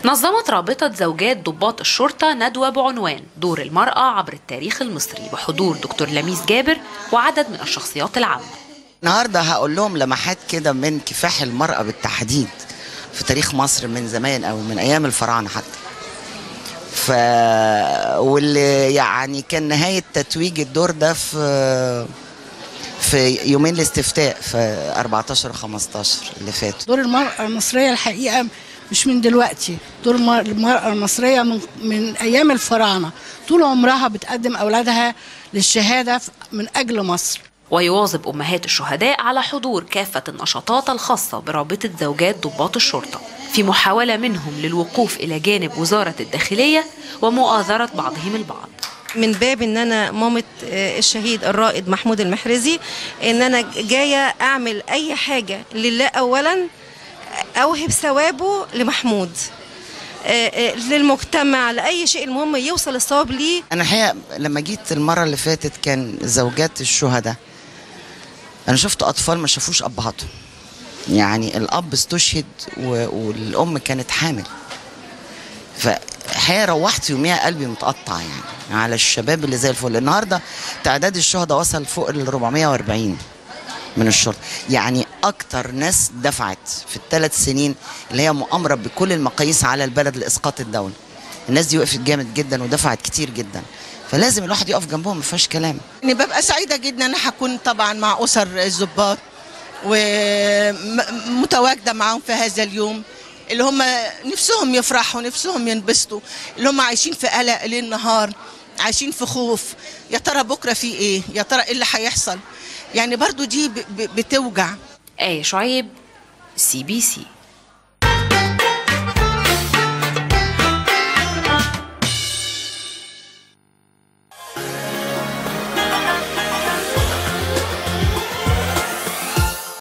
نظمت رابطة زوجات ضباط الشرطة ندوة بعنوان دور المرأة عبر التاريخ المصري بحضور دكتور لميس جابر وعدد من الشخصيات العامة النهارده هقول لهم لمحات كده من كفاح المرأة بالتحديد في تاريخ مصر من زمان أو من أيام الفراعنة حتى ف واللي يعني كان نهاية تتويج الدور ده في في يومين الاستفتاء في 14 15 اللي فاتوا دور المرأة المصرية الحقيقة مش من دلوقتي دور المر- المرأة المصرية من, من أيام الفراعنة طول عمرها بتقدم أولادها للشهادة من أجل مصر ويواظب أمهات الشهداء على حضور كافة النشاطات الخاصة برابطة زوجات ضباط الشرطة في محاولة منهم للوقوف إلى جانب وزارة الداخلية ومؤازرة بعضهم البعض من باب ان انا مامة آه، الشهيد الرائد محمود المحرزي ان انا جايه اعمل اي حاجه لله اولا اوهب ثوابه لمحمود آه، آه، للمجتمع لاي شيء المهم يوصل الثواب ليه أنا الحقيقة لما جيت المرة اللي فاتت كان زوجات الشهداء أنا شفت أطفال ما شافوش أبهاتهم يعني الأب استشهد و- والأم كانت حامل فالحقيقة روحت يوميها قلبي متقطع يعني على الشباب اللي زي الفل النهاردة تعداد الشهداء وصل فوق ال 440 من الشرطة يعني أكتر ناس دفعت في الثلاث سنين اللي هي مؤامرة بكل المقاييس على البلد لإسقاط الدولة الناس دي وقفت جامد جدا ودفعت كتير جدا فلازم الواحد يقف جنبهم ما فيهاش كلام يعني ببقى سعيدة جدا أنا هكون طبعا مع أسر الضباط ومتواجدة معاهم في هذا اليوم اللي هم نفسهم يفرحوا نفسهم ينبسطوا اللي هم عايشين في قلق ليل نهار عايشين في خوف يا ترى بكرة في إيه يا ترى إيه اللي هيحصل يعني برضو دي ب- ب- بتوجع آية شعيب سي بي سي